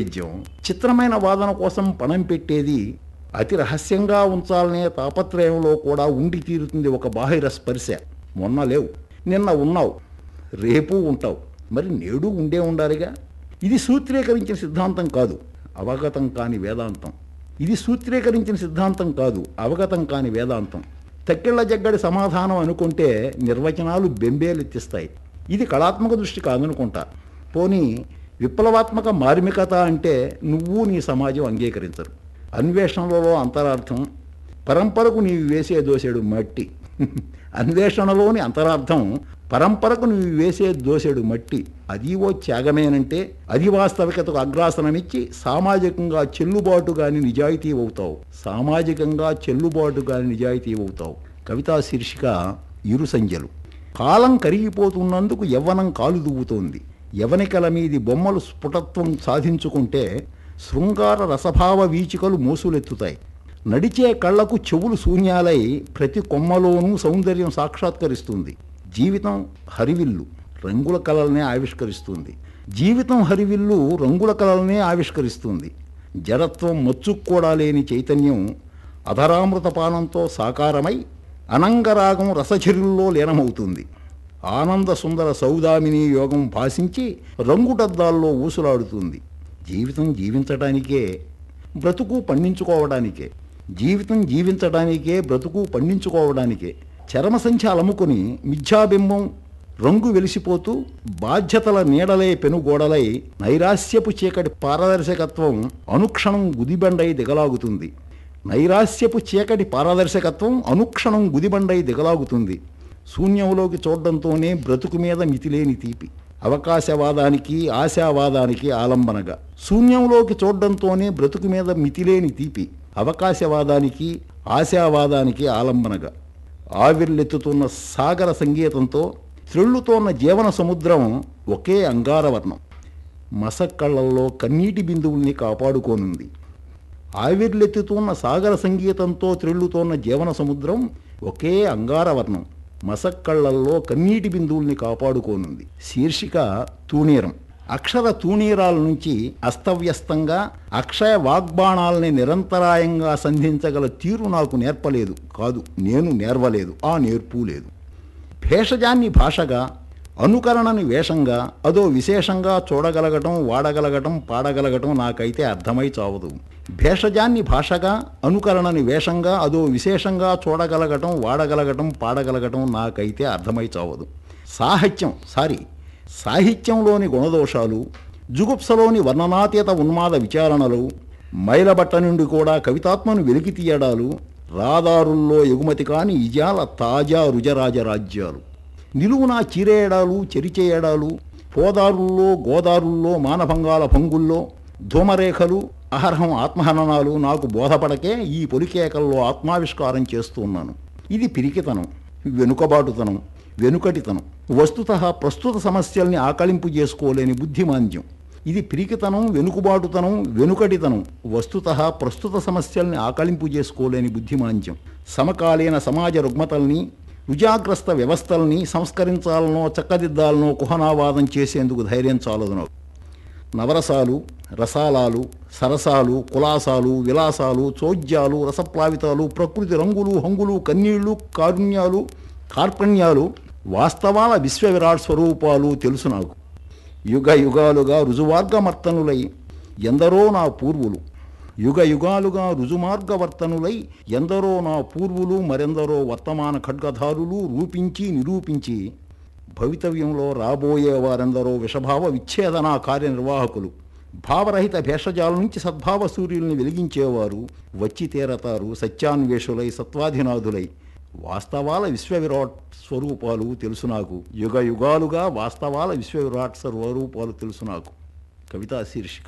వైవిధ్యం చిత్రమైన వాదన కోసం పణం పెట్టేది అతి రహస్యంగా ఉంచాలనే తాపత్రయంలో కూడా ఉండి తీరుతుంది ఒక బాహిర స్పర్శ మొన్న లేవు నిన్న ఉన్నావు రేపు ఉంటావు మరి నేడు ఉండే ఉండాలిగా ఇది సూత్రీకరించిన సిద్ధాంతం కాదు అవగతం కాని వేదాంతం ఇది సూత్రీకరించిన సిద్ధాంతం కాదు అవగతం కాని వేదాంతం తక్కిళ్ల జగ్గడి సమాధానం అనుకుంటే నిర్వచనాలు బెంబేలెత్తిస్తాయి ఇది కళాత్మక దృష్టి కాదనుకుంటా పోనీ విప్లవాత్మక మార్మికత అంటే నువ్వు నీ సమాజం అంగీకరించరు అన్వేషణలో అంతరార్థం పరంపరకు నీవు వేసే దోసెడు మట్టి అన్వేషణలోని అంతరార్థం పరంపరకు నీవు వేసే దోసెడు మట్టి అది ఓ త్యాగమేనంటే అది వాస్తవికతకు అగ్రాసనమిచ్చి సామాజికంగా చెల్లుబాటు గాని నిజాయితీ అవుతావు సామాజికంగా చెల్లుబాటు గాని నిజాయితీ అవుతావు కవితా శీర్షిక ఇరు సంధ్యలు కాలం కరిగిపోతున్నందుకు యవ్వనం కాలు దువ్వుతోంది యవనికల మీది బొమ్మలు స్ఫుటత్వం సాధించుకుంటే శృంగార రసభావ వీచికలు మోసులెత్తుతాయి నడిచే కళ్లకు చెవులు శూన్యాలై ప్రతి కొమ్మలోనూ సౌందర్యం సాక్షాత్కరిస్తుంది జీవితం హరివిల్లు రంగుల కలలనే ఆవిష్కరిస్తుంది జీవితం హరివిల్లు రంగుల కలలనే ఆవిష్కరిస్తుంది జడత్వం మచ్చుకు కూడా లేని చైతన్యం అధరామృత పానంతో సాకారమై అనంగరాగం రసఝరుల్లో లీనమవుతుంది ఆనంద సుందర సౌదామిని యోగం భాషించి రంగుటద్దాల్లో ఊసులాడుతుంది జీవితం జీవించడానికే బ్రతుకు పండించుకోవడానికే జీవితం జీవించడానికే బ్రతుకు పండించుకోవడానికే చరమ సంఖ్య అలముకొని మిథ్యాబింబం రంగు వెలిసిపోతూ బాధ్యతల నీడలే పెనుగోడలై నైరాస్యపు చీకటి పారదర్శకత్వం అనుక్షణం గుదిబండై దిగలాగుతుంది నైరాస్యపు చీకటి పారదర్శకత్వం అనుక్షణం గుదిబండై దిగలాగుతుంది శూన్యంలోకి చూడడంతోనే బ్రతుకు మీద మితిలేని తీపి అవకాశవాదానికి ఆశావాదానికి ఆలంబనగా శూన్యంలోకి చూడడంతోనే బ్రతుకు మీద మితిలేని తీపి అవకాశవాదానికి ఆశావాదానికి ఆలంబనగా ఆవిర్లెత్తుతున్న సాగర సంగీతంతో త్రిళ్ళుతోన్న జీవన సముద్రం ఒకే అంగారవర్ణం మసక్కళ్ళల్లో కన్నీటి బిందువుల్ని కాపాడుకోనుంది ఆవిర్లెత్తుతున్న సాగర సంగీతంతో త్రిళ్ళుతోన్న జీవన సముద్రం ఒకే అంగారవర్ణం మసక్కళ్ళల్లో కన్నీటి బిందువుల్ని కాపాడుకోనుంది శీర్షిక తూణీరం అక్షర తూణీరాల నుంచి అస్తవ్యస్తంగా అక్షయ వాగ్బాణాలని నిరంతరాయంగా సంధించగల తీరు నాకు నేర్పలేదు కాదు నేను నేర్వలేదు ఆ నేర్పు లేదు భేషజాన్ని భాషగా అనుకరణని వేషంగా అదో విశేషంగా చూడగలగటం వాడగలగటం పాడగలగటం నాకైతే అర్థమై చావదు భేషజాన్ని భాషగా అనుకరణని వేషంగా అదో విశేషంగా చూడగలగటం వాడగలగటం పాడగలగటం నాకైతే అర్థమై చావదు సాహిత్యం సారీ సాహిత్యంలోని గుణదోషాలు జుగుప్సలోని వర్ణనాతీత ఉన్మాద విచారణలు మైలబట్ట నుండి కూడా కవితాత్మను వెలికి తీయడాలు రాదారుల్లో ఎగుమతి కాని ఇజాల తాజా రుజరాజ రాజ్యాలు నిలువునా చీరేయడాలు చెరిచేయడాలు పోదారుల్లో గోదారుల్లో మానభంగాల భంగుల్లో ధూమరేఖలు అహర్హం ఆత్మహననాలు నాకు బోధపడకే ఈ పొలికేకల్లో ఆత్మావిష్కారం చేస్తున్నాను ఇది పిరికితనం వెనుకబాటుతనం వెనుకటితనం వస్తుత ప్రస్తుత సమస్యల్ని ఆకళింపు చేసుకోలేని బుద్ధిమాంద్యం ఇది పిరికితనం వెనుకబాటుతనం వెనుకటితనం వస్తుత ప్రస్తుత సమస్యల్ని ఆకళింపు చేసుకోలేని బుద్ధిమాంద్యం సమకాలీన సమాజ రుగ్మతల్ని రుజాగ్రస్త వ్యవస్థల్ని సంస్కరించాలనో చక్కదిద్దాలనో కుహనావాదం చేసేందుకు ధైర్యం చాలదు నాకు నవరసాలు రసాలాలు సరసాలు కులాసాలు విలాసాలు చోద్యాలు రసప్లావితాలు ప్రకృతి రంగులు హంగులు కన్నీళ్లు కారుణ్యాలు కార్పణ్యాలు వాస్తవాల విశ్వ విరాట్ స్వరూపాలు తెలుసు నాకు యుగ యుగాలుగా రుజువార్గమర్తనులై ఎందరో నా పూర్వులు యుగ యుగాలుగా రుజుమార్గవర్తనులై ఎందరో నా పూర్వులు మరెందరో వర్తమాన ఖడ్గధారులు రూపించి నిరూపించి భవితవ్యంలో రాబోయే వారెందరో విషభావ విచ్ఛేదన కార్యనిర్వాహకులు భావరహిత భేషజాల నుంచి సద్భావ సూర్యుల్ని వెలిగించేవారు వచ్చి తీరతారు సత్యాన్వేషులై సత్వాధినాథులై వాస్తవాల విశ్వవిరాట్ స్వరూపాలు తెలుసు నాకు యుగ యుగాలుగా వాస్తవాల విశ్వవిరాట్ స్వరూపాలు తెలుసు నాకు కవితా శీర్షిక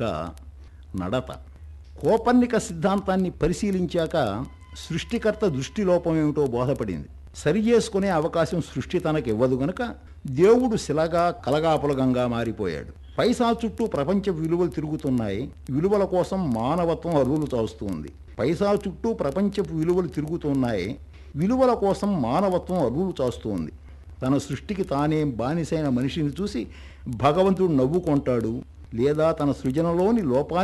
నడత కోపర్నిక సిద్ధాంతాన్ని పరిశీలించాక సృష్టికర్త దృష్టిలోపం ఏమిటో బోధపడింది సరి చేసుకునే అవకాశం సృష్టి తనకు ఇవ్వదు గనుక దేవుడు శిలగా కలగాపులగంగా మారిపోయాడు పైసా చుట్టూ ప్రపంచ విలువలు తిరుగుతున్నాయి విలువల కోసం మానవత్వం అరువులు చాస్తుంది పైసా చుట్టూ ప్రపంచపు విలువలు తిరుగుతున్నాయి విలువల కోసం మానవత్వం అరువులు చాస్తుంది తన సృష్టికి తానే బానిసైన మనిషిని చూసి భగవంతుడు నవ్వుకుంటాడు లేదా తన సృజనలోని లోపాన్ని